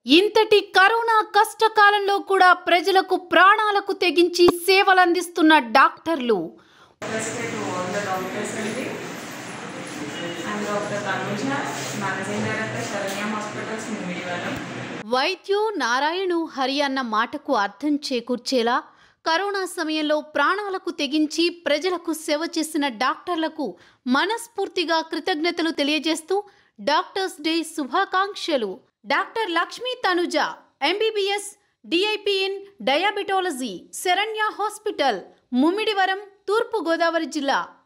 ఇంతటి కరోనా కష్టకాలంలో కూడా ప్రజలకు ప్రాణాలకు తెగించి సేవలందిస్తున్న డాక్టర్లు Namaste to all the doctors అండి I'm Dr. Tanuja, Managing Director, Sharanya Hospitals, Mummidivaram వైద్యు నారాయణు Hari అన్న మాటకు అర్థం చేకూర్చేలా కరోనా సమయంలో ప్రాణాలకు తెగించి ప్రజలకు సేవ చేసిన డాక్టర్లకు మనస్ఫూర్తిగా కృతజ్ఞతలు తెలియజేస్తూ డాక్టర్స్ డే శుభాకాంక్షలు doctor Lakshmi Tanuja MBBS DIP in diabetology Saranya hospital Mummidivaram తూర్పు గోదావరి జిల్లా